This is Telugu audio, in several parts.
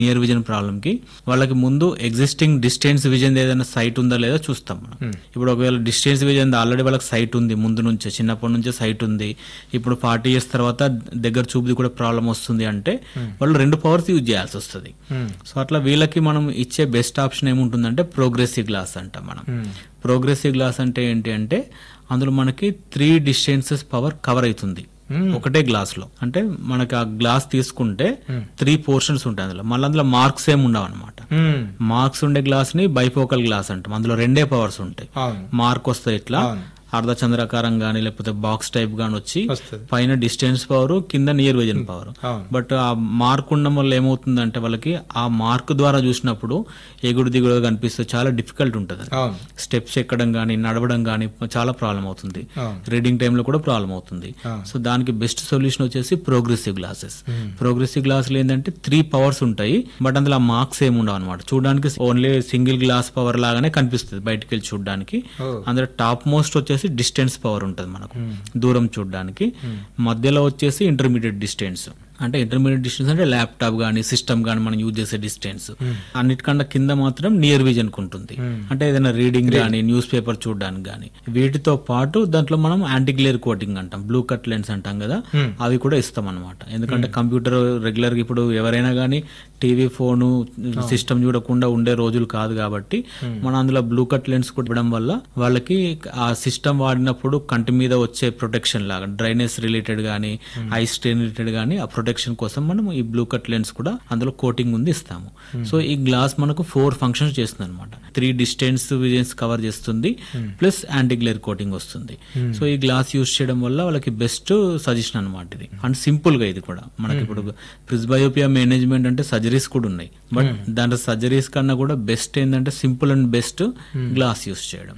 నియర్ విజన్ ప్రాబ్లమ్ కి వాళ్ళకి ముందు ఎగ్జిస్టింగ్ డిస్టెన్స్ విజన్ ఏదైనా సైట్ ఉందా లేదా చూస్తాం మనం ఇప్పుడు ఒకవేళ డిస్టెన్స్ విజన్ ఆల్రెడీ వాళ్ళకి సైట్ ఉంది ముందు నుంచే చిన్నప్పటి నుంచే సైట్ ఉంది ఇప్పుడు ఫార్టీ ఇయర్స్ తర్వాత దగ్గర చూపుది కూడా ప్రాబ్లం వస్తుంది అంటే వాళ్ళు రెండు పవర్స్ యూజ్ చేయాల్సి వస్తుంది సో అట్లా వీళ్ళకి మనం ఇచ్చే బెస్ట్ ఆప్షన్ ఏముంటుందంటే ప్రోగ్రెసివ్ గ్లాస్ అంటాం మనం ప్రోగ్రెసివ్ గ్లాస్ అంటే ఏంటి అంటే అందులో మనకి త్రీ డిస్టెన్సెస్ పవర్ కవర్ అవుతుంది ఒకటే గ్లాస్ లో అంటే మనకి ఆ గ్లాస్ తీసుకుంటే త్రీ పోర్షన్స్ ఉంటాయి అందులో మళ్ళీ అందులో మార్క్స్ ఏమి ఉండవు అనమాట మార్క్స్ ఉండే గ్లాస్ ని బైఫోకల్ గ్లాస్ అంటాం అందులో రెండే పవర్స్ ఉంటాయి అవును మార్క్ వస్తాయి ఇట్లా అవును. అర్ధచంద్రాకారం గానీ లేకపోతే బాక్స్ టైప్ గాని వచ్చి వస్తుంది పైన డిస్టెన్స్ పవర్ కింద నియర్ విజన్ పవర్ అవును బట్ ఆ మార్క్ ఉండడం వల్ల ఏమవుతుందంటే వాళ్ళకి ఆ మార్క్ ద్వారా చూసినప్పుడు ఎగుడు దిగుడు కనిపిస్తే చాలా డిఫికల్ట్ ఉంటుంది అవును స్టెప్స్ ఎక్కడం కానీ నడవడం కానీ చాలా ప్రాబ్లం అవుతుంది అవును రీడింగ్ టైంలో కూడా ప్రాబ్లం అవుతుంది అవును. సో దానికి బెస్ట్ సొల్యూషన్ వచ్చేసి ప్రోగ్రెసివ్ గ్లాసెస్ ప్రోగ్రెసివ్ గ్లాసులు ఏంటంటే త్రీ పవర్స్ ఉంటాయి బట్ అందులో ఆ మార్క్స్ ఏమి ఉండవు అనమాట చూడడానికి ఓన్లీ సింగిల్ గ్లాస్ పవర్ లాగానే కనిపిస్తుంది బయటికి వెళ్ళి చూడడానికి ఓ అందులో టాప్ మోస్ట్ వచ్చేసి డిస్టెన్స్ పవర్ ఉంటుంది మనకు దూరం చూడడానికి మధ్యలో వచ్చేసి ఇంటర్మీడియట్ డిస్టెన్స్ అంటే ఇంటర్మీడియట్ డిస్టెన్స్ అంటే ల్యాప్టాప్ కానీ సిస్టమ్ కానీ మనం యూజ్ చేసే డిస్టెన్స్ అన్నిటికన్నా కింద మాత్రం నియర్ విజన్ ఉంటుంది అంటే ఏదైనా రీడింగ్ కానీ న్యూస్ పేపర్ చూడడానికి కానీ వీటితో పాటు దాంట్లో మనం యాంటీ గ్లేర్ కోటింగ్ అంటాం బ్లూ కట్ లెన్స్ అంటాం కదా అవి కూడా ఇస్తాం అనమాట ఎందుకంటే కంప్యూటర్ రెగ్యులర్ గా ఇప్పుడు ఎవరైనా కానీ టీవీ ఫోను సిస్టమ్ చూడకుండా ఉండే రోజులు కాదు కాబట్టి మనం అందులో బ్లూ కట్ లెన్స్ కూడా ఇవ్వడం వల్ల వాళ్ళకి ఆ సిస్టమ్ వాడినప్పుడు కంటి మీద వచ్చే ప్రొటెక్షన్ లాగా డ్రైనెస్ రిలేటెడ్ కానీ ఐ స్ట్రెయిన్ రిలేటెడ్ కానీ ఆ ప్రొటెక్షన్ కోసం మనం ఈ బ్లూ కట్ లెన్స్ కూడా అందులో కోటింగ్ ఉంది ఇస్తాము సో ఈ గ్లాస్ మనకు ఫోర్ ఫంక్షన్స్ చేస్తుంది అనమాట త్రీ డిస్టెన్స్ విజన్స్ కవర్ చేస్తుంది ప్లస్ యాంటీ గ్లేర్ కోటింగ్ వస్తుంది సో ఈ గ్లాస్ యూస్ చేయడం వల్ల వాళ్ళకి బెస్ట్ సజెషన్ అనమాట ఇది అండ్ సింపుల్ గా ఇది కూడా మనకి ఇప్పుడు ప్రిస్బయోపియా మేనేజ్మెంట్ అంటే సర్జరీస్ కూడా ఉన్నాయి బట్ దాంట్లో సర్జరీస్ కన్నా కూడా బెస్ట్ ఏంటంటే simple and best glass use చేయడం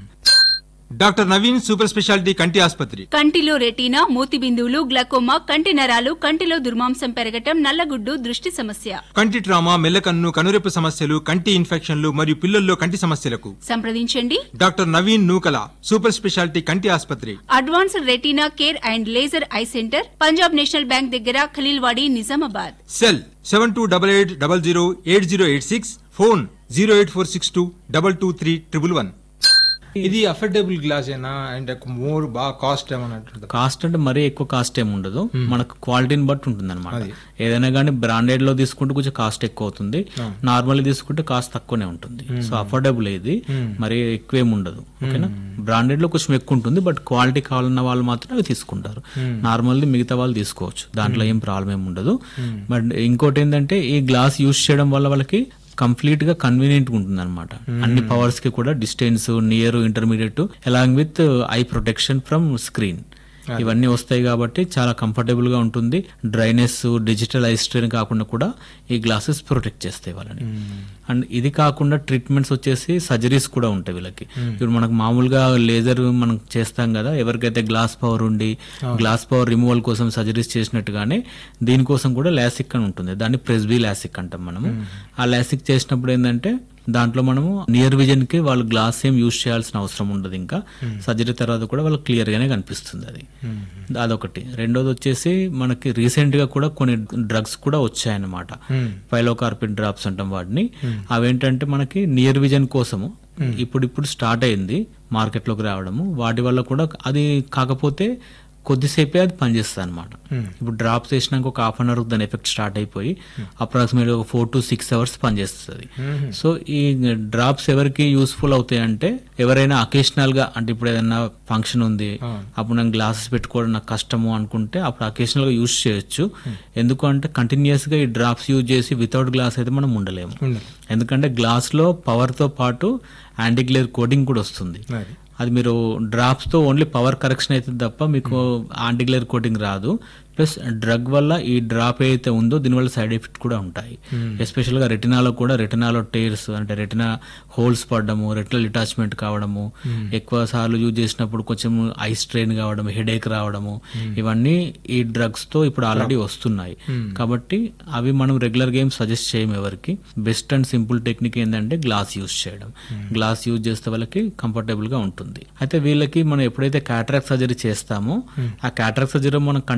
డాక్టర్ నవీన్ సూపర్ స్పెషాలిటీ కంటి ఆసుపత్రి కంటిలో రెటీనా మూతి బిందువులు గ్లకోమా కంటి నరాలు కంటిలో దుర్మాంసం పెరగటం నల్లగుడ్డు దృష్టి సమస్య కంటి ట్రామా మెల్లకన్ను కనురెప్పు సమస్యలు కంటి ఇన్ఫెక్షన్లు మరియు పిల్లల్లో కంటి సమస్యలకు సంప్రదించండి doctor Naveen Nukala super speciality కంటి ఆసుపత్రి advanced retina care and laser eye centre Punjab National Bank దగ్గర Khaleelwadi Nizamabad cell seven two double eight double zero eight zero eight six phone zero eight four six two double two three triple one ఇది అఫోర్డబుల్ గ్లాస్ ఏనా అండ్ మోర్ బాగా కాస్ట్ ఏమన్నట్టు కాస్ట్ అంటే మరీ ఎక్కువ కాస్ట్ ఏమి ఉండదు మనకు క్వాలిటీని బట్టి ఉంటుంది అనమాట ఏదైనా కానీ బ్రాండెడ్ లో తీసుకుంటే కొంచెం కాస్ట్ ఎక్కువ అవుతుంది నార్మల్ తీసుకుంటే కాస్ట్ తక్కువనే ఉంటుంది సో అఫోర్డబుల్ ఇది మరి ఎక్కువ ఏమి ఉండదు ఓకేనా బ్రాండెడ్ లో కొంచెం ఎక్కువ ఉంటుంది బట్ క్వాలిటీ కావాలన్న వాళ్ళు మాత్రం అవి తీసుకుంటారు నార్మల్ది మిగతా వాళ్ళు తీసుకోవచ్చు దాంట్లో ఏం ప్రాబ్లం ఏమి ఉండదు బట్ ఇంకోటి ఏంటంటే ఈ గ్లాస్ యూస్ చేయడం వల్ల వాళ్ళకి కంప్లీట్ గా కన్వీనియంట్ ఉంటుంది అనమాట అన్ని పవర్స్ కి కూడా distance near intermediate along with eye protection from screen ఇవన్నీ వస్తాయి కాబట్టి చాలా కంఫర్టబుల్ గా ఉంటుంది డ్రైనెస్ డిజిటల్ ఐ స్ట్రెయిన్ కాకుండా కూడా ఈ గ్లాసెస్ ప్రొటెక్ట్ చేస్తాయి వాళ్ళని అండ్ ఇది కాకుండా ట్రీట్మెంట్స్ వచ్చేసి సర్జరీస్ కూడా ఉంటాయి వీళ్ళకి ఇప్పుడు మనకు మామూలుగా లేజర్ మనం చేస్తాం కదా ఎవరికైతే గ్లాస్ పవర్ ఉండి గ్లాస్ పవర్ రిమూవల్ కోసం సర్జరీస్ చేసినట్టుగానే దీనికోసం కూడా లాసిక్ అని ఉంటుంది దాన్ని ప్రెస్బీ లాసిక్ అంటాం మనము ఆ లాసిక్ చేసినప్పుడు ఏంటంటే దాంట్లో మనము నియర్ విజన్ కి వాళ్ళు గ్లాస్ ఏం యూజ్ చేయాల్సిన అవసరం ఉండదు ఇంకా సర్జరీ తర్వాత కూడా వాళ్ళకి క్లియర్ గానే కనిపిస్తుంది అది అదొకటి రెండోది వచ్చేసి మనకి రీసెంట్ గా కూడా కొన్ని డ్రగ్స్ కూడా వచ్చాయన్నమాట పైలోకార్పిన్ డ్రాప్స్ అంటాం వాటిని అవేంటంటే మనకి నియర్ విజన్ కోసము ఇప్పుడు ఇప్పుడు స్టార్ట్ అయింది మార్కెట్ లోకి రావడము వాటి వల్ల కూడా అది కాకపోతే కొద్దిసేపే అది పనిచేస్తుంది అనమాట ఇప్పుడు డ్రాప్స్ వేసినాక ఒక హాఫ్ అన్ అవర్ దాని ఎఫెక్ట్ స్టార్ట్ అయిపోయి అప్రాక్సిమేట్ ఒక ఫోర్ టు సిక్స్ అవర్స్ పనిచేస్తుంది సో ఈ డ్రాప్స్ ఎవరికి యూస్ఫుల్ అవుతాయి అంటే ఎవరైనా అకేషనల్ గా అంటే ఇప్పుడు ఏదైనా ఫంక్షన్ ఉంది అప్పుడు నేను గ్లాసెస్ పెట్టుకోవడం నాకు కష్టము అనుకుంటే అప్పుడు అకేషనల్ గా యూస్ చేయొచ్చు ఎందుకు అంటే కంటిన్యూస్ గా ఈ డ్రాప్స్ యూజ్ చేసి వితౌట్ గ్లాస్ అయితే మనం ఉండలేము ఉండదు. ఎందుకంటే గ్లాస్ లో పవర్ తో పాటు యాంటీ గ్లేర్ కోటింగ్ కూడా వస్తుంది అది అది మీరు డ్రాప్స్ తో ఓన్లీ పవర్ కరెక్షన్ అవుతుంది తప్ప మీకు యాంటీగ్లేర్ కోటింగ్ రాదు ప్లస్ డ్రగ్ వల్ల ఈ డ్రాప్ ఏదైతే ఉందో దీనివల్ల సైడ్ ఎఫెక్ట్ కూడా ఉంటాయి ఎస్పెషల్ గా రెటినాలో కూడా రెటినాలో టైర్స్ అంటే రెటినా హోల్స్ పడడము రెటినల్ డిటాచ్మెంట్ కావడము ఎక్కువ సార్లు యూజ్ చేసినప్పుడు కొంచెం ఐ స్ట్రెయిన్ కావడం హెడేక్ రావడము ఇవన్నీ ఈ డ్రగ్స్ తో ఇప్పుడు ఆల్రెడీ వస్తున్నాయి కాబట్టి అవి మనం రెగ్యులర్ గేమ్ సజెస్ట్ చేయము ఎవరికి బెస్ట్ అండ్ సింపుల్ టెక్నిక్ ఏంటంటే గ్లాస్ యూజ్ చేయడం గ్లాస్ యూజ్ చేస్తే వాళ్ళకి కంఫర్టబుల్ గా ఉంటుంది అయితే వీళ్ళకి మనం ఎప్పుడైతే క్యాటరాక్ట్ సర్జరీ చేస్తామో ఆ క్యాటరాక్ట్ సర్జరీ మనం కంటి లోపల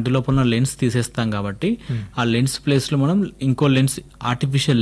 లెన్స్ తీసేస్తాం కాబట్టి ఆ లెన్స్ ప్లేస్ లో మనం ఇంకో లెన్స్ ఆర్టిఫిషియల్